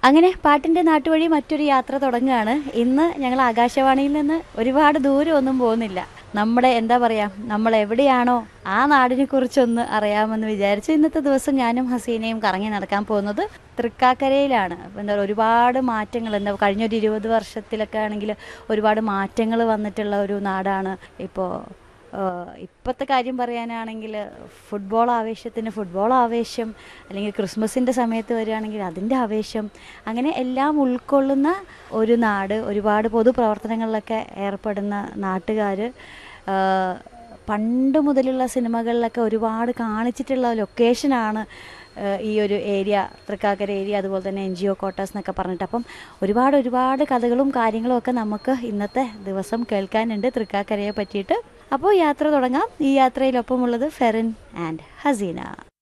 അങ്ങനെ പാട്ടിൻ്റെ നാട്ടുവഴി മറ്റൊരു യാത്ര തുടങ്ങുകയാണ് ഇന്ന് ഞങ്ങൾ ആകാശവാണിയിൽ നിന്ന് ഒരുപാട് ദൂരമൊന്നും പോകുന്നില്ല നമ്മുടെ എന്താ പറയുക നമ്മൾ എവിടെയാണോ ആ നാടിനെ കുറിച്ചൊന്ന് അറിയാമെന്ന് വിചാരിച്ച് ഇന്നത്തെ ദിവസം ഞാനും ഹസീനയും കറങ്ങി നടക്കാൻ പോകുന്നത് തൃക്കാക്കരയിലാണ് അപ്പോൾ എന്താ പറയുക ഒരുപാട് മാറ്റങ്ങൾ എന്താ കഴിഞ്ഞൊരു ഇരുപത് വർഷത്തിലൊക്കെ ആണെങ്കിൽ ഒരുപാട് മാറ്റങ്ങൾ വന്നിട്ടുള്ള ഒരു നാടാണ് ഇപ്പോൾ ഇപ്പോഴത്തെ കാര്യം പറയാനാണെങ്കിൽ ഫുട്ബോൾ ആവേശത്തിന് ഫുട്ബോൾ ആവേശം അല്ലെങ്കിൽ ക്രിസ്മസിൻ്റെ സമയത്ത് വരികയാണെങ്കിൽ അതിൻ്റെ ആവേശം അങ്ങനെ എല്ലാം ഉൾക്കൊള്ളുന്ന ഒരു നാട് ഒരുപാട് പൊതുപ്രവർത്തനങ്ങളിലൊക്കെ ഏർപ്പെടുന്ന നാട്ടുകാർ പണ്ട് മുതലുള്ള സിനിമകളിലൊക്കെ ഒരുപാട് കാണിച്ചിട്ടുള്ള ലൊക്കേഷനാണ് ഏഹ് ഈ ഒരു ഏരിയ തൃക്കാക്കര ഏരിയ അതുപോലെ തന്നെ എൻ ജി ഒ ക്വാർട്ടേഴ്സ് എന്നൊക്കെ പറഞ്ഞിട്ട് അപ്പം ഒരുപാട് ഒരുപാട് കഥകളും കാര്യങ്ങളും ഒക്കെ നമുക്ക് ഇന്നത്തെ ദിവസം കേൾക്കാനുണ്ട് തൃക്കാക്കരയെ പറ്റിയിട്ട് അപ്പോൾ യാത്ര തുടങ്ങാം ഈ യാത്രയിലൊപ്പമുള്ളത് ഫെറിൻ ആൻഡ് ഹസീന